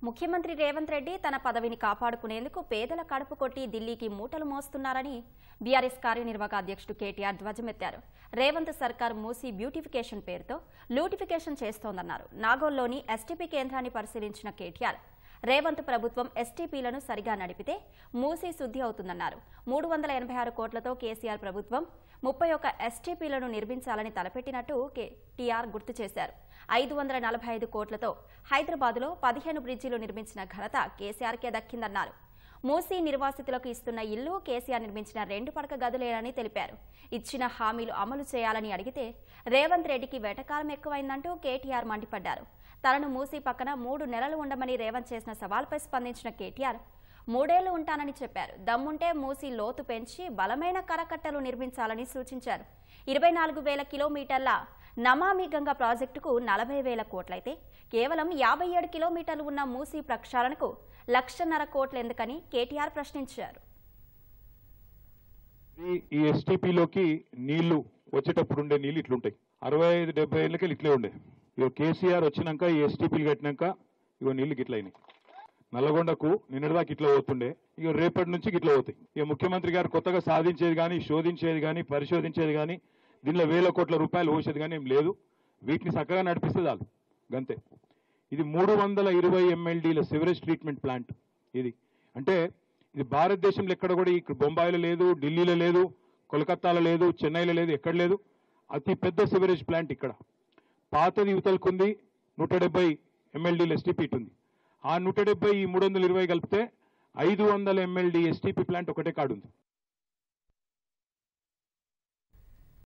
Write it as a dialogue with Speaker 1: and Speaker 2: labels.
Speaker 1: ముఖ్యమంత్రి రేవంత్ రెడ్డి తన పదవిని కాపాడుకునేందుకు పేదల కడుపు కొట్టి ఢిల్లీకి మూటలు మోస్తున్నారని బీఆర్ఎస్ కార్యనిర్వాహక అధ్యక్షుడు కేటీఆర్ ధ్వజమెత్తారు రేవంత్ సర్కార్ మూసి బ్యూటిఫికేషన్ పేరుతో లూటిఫికేషన్ చేస్తోందన్నారు నాగోల్లోని ఎస్టీపీ కేంద్రాన్ని పరిశీలించిన కేటీఆర్ రేవంత్ ప్రభుత్వం ఎస్టీపీలను సరిగా నడిపితే మూసి శుద్ధి అవుతుందన్నారు మూడు వందల ఎనభై ఆరు కోట్లతో కేసీఆర్ ప్రభుత్వం ముప్పై ఒక్క ఎస్టీపీలను నిర్మించాలని తలపెట్టినట్టు కేటీఆర్ గుర్తు చేశారు ఐదు వందల నలభై ఐదు కోట్లతో హైదరాబాద్లో పదిహేను బ్రిడ్జిలు నిర్మించిన ఘనత కేసీఆర్కే దక్కిందన్నారు మూసీ నిర్వాసితులకు ఇస్తున్న ఇల్లు కేసీఆర్ నిర్మించిన రెండు పడక గదులేనని తెలిపారు ఇచ్చిన హామీలు అమలు చేయాలని అడిగితే రేవంత్ రెడ్డికి వెటకాలం ఎక్కువైందంటూ కేటీఆర్ మండిపడ్డారు తనను మూసీ పక్కన మూడు నెలలు ఉండమని రేవంత్ చేసిన సవాల్పై స్పందించిన కేటీఆర్ మూడేళ్లు ఉంటానని చెప్పారు దమ్ముంటే మూసి లోతు పెంచి బలమైన కరకట్టలు నిర్మించాలని సూచించారు ఇరవై నాలుగు వేల కిలోమీటర్ల నమామి గంగా ప్రాజెక్టుకు నలభై వేల కోట్లయితే కేవలం యాభై ఏడు కిలోమీటర్లు ఉన్న మూసీ ప్రక్షాళనకు లక్షన్నర కోట్లెందుకని కేటీఆర్ ప్రశ్నించారు
Speaker 2: ఈ- ఈ ఎస్టీపీలోకి నీళ్లు వచ్చేటప్పుడు ఉండే నీళ్లు ఇట్లుంటాయి అరవై ఐదు డెబ్బై ఏళ్ళకి ఇట్లే ఉండే ఇక కేసీఆర్ వచ్చినాక ఈ ఎస్టీపీలు కట్టినాక ఇగో నీళ్లు గిట్లయినాయి నల్లగొండకు నిన్నటిదాకా ఇట్లా పోతుండే ఇక రేపటి నుంచి ఇట్లా పోతాయి ఇక ముఖ్యమంత్రి గారు కొత్తగా సాధించేది కానీ శోధించేది కానీ పరిశోధించేది కానీ దీనిలో వేల కోట్ల రూపాయలు పోసేది కానీ ఏం లేదు వీటిని చక్కగా నడిపిస్తే చాలు గంతే ఇది మూడు వందల ఇరవై ఎంఎల్డీల సివరేజ్ ట్రీట్మెంట్ ప్లాంట్ ఇది అంటే ఇది భారతదేశంలో ఎక్కడ కూడా ఇక్కడ బొంబాయిలో లేదు ఢిల్లీలో లేదు కోల్కతాలో లేదు చెన్నైలో లేదు ఎక్కడ లేదు అతి పెద్ద సివరేజ్ ప్లాంట్ ఇక్కడ పాతది యువతలకుంది నూట డెబ్బై ఎంఎల్డీల ఎస్టీపీ ఉంది ఆ నూట డెబ్బై ఈ మూడు వందల ఇరవై కలిపితే ఐదు వందల ఎంఎల్డీ ఎస్టీపీ ప్లాంట్ ఒకటే కాడుంది